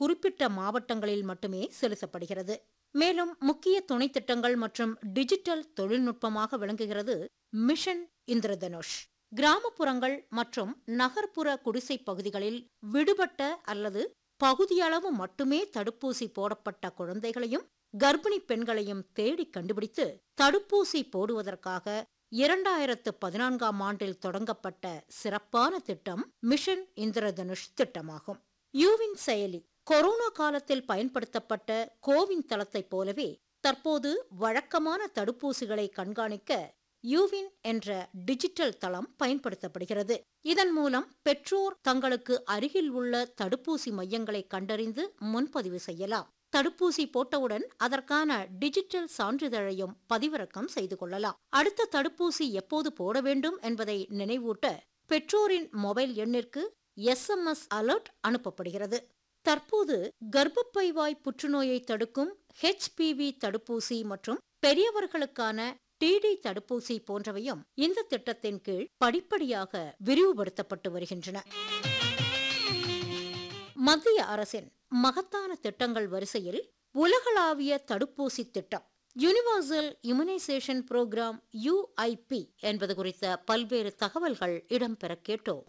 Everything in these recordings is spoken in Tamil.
குறிப்பிட்ட மாவட்டங்களில் மட்டுமே செலுத்தப்படுகிறது மேலும் முக்கிய துணை திட்டங்கள் மற்றும் டிஜிட்டல் தொழில்நுட்பமாக விளங்குகிறது மிஷன் இந்திரதனுஷ் கிராமப்புறங்கள் மற்றும் நகர்ப்புற குடிசை பகுதிகளில் விடுபட்ட அல்லது பகுதியளவு மட்டுமே தடுப்பூசி போடப்பட்ட குழந்தைகளையும் கர்ப்பிணி பெண்களையும் தேடி கண்டுபிடித்து தடுப்பூசி போடுவதற்காக இரண்டாயிரத்து பதினான்காம் ஆண்டில் தொடங்கப்பட்ட சிறப்பான திட்டம் மிஷன் இந்திரதனுஷ் திட்டமாகும் யூவின் செயலி கொரோனா காலத்தில் பயன்படுத்தப்பட்ட கோவின் தளத்தைப் போலவே தற்போது வழக்கமான தடுப்பூசிகளை கண்காணிக்க யூவின் என்ற டிஜிட்டல் தளம் பயன்படுத்தப்படுகிறது இதன் மூலம் பெற்றோர் தங்களுக்கு அருகில் உள்ள தடுப்பூசி மையங்களை கண்டறிந்து முன்பதிவு செய்யலாம் தடுப்பூசி போட்டவுடன் அதற்கான டிஜிட்டல் சான்றிதழையும் பதிவிறக்கம் செய்து கொள்ளலாம் அடுத்த தடுப்பூசி எப்போது போட வேண்டும் என்பதை நினைவூட்ட பெற்றோரின் மொபைல் எண்ணிற்கு எஸ்எம்எஸ் அலர்ட் அனுப்பப்படுகிறது தற்போது கர்ப்பப்பைவாய் புற்றுநோயை தடுக்கும் ஹெச்பிவி தடுப்பூசி மற்றும் பெரியவர்களுக்கான டிடி தடுப்பூசி போன்றவையும் இந்த திட்டத்தின் கீழ் படிப்படியாக விரிவுபடுத்தப்பட்டு வருகின்றன மத்திய அரசின் மகத்தான திட்டங்கள் வரிசையில் உலகளாவிய தடுப்பூசி திட்டம் யுனிவர்சல் இம்யூனைசேஷன் புரோகிராம் யுஐபி என்பது குறித்த பல்வேறு தகவல்கள் இடம்பெற கேட்டோம்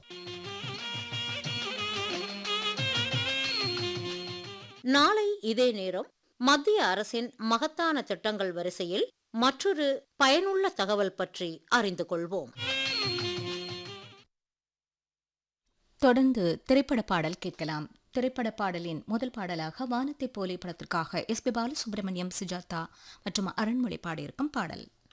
நாளை இதே நேரம் மத்திய அரசின் மகத்தான திட்டங்கள் வரிசையில் மற்றொரு பயனுள்ள தகவல் பற்றி அறிந்து கொள்வோம் தொடர்ந்து திரைப்பட பாடல் கேட்கலாம் திரைப்பட பாடலின் முதல் பாடலாக வானத்தை போலே படத்திற்காக எஸ் பி பாலசுப்ரமணியம் சுஜாதா மற்றும் அரண்மொழி பாடியிருக்கும் பாடல்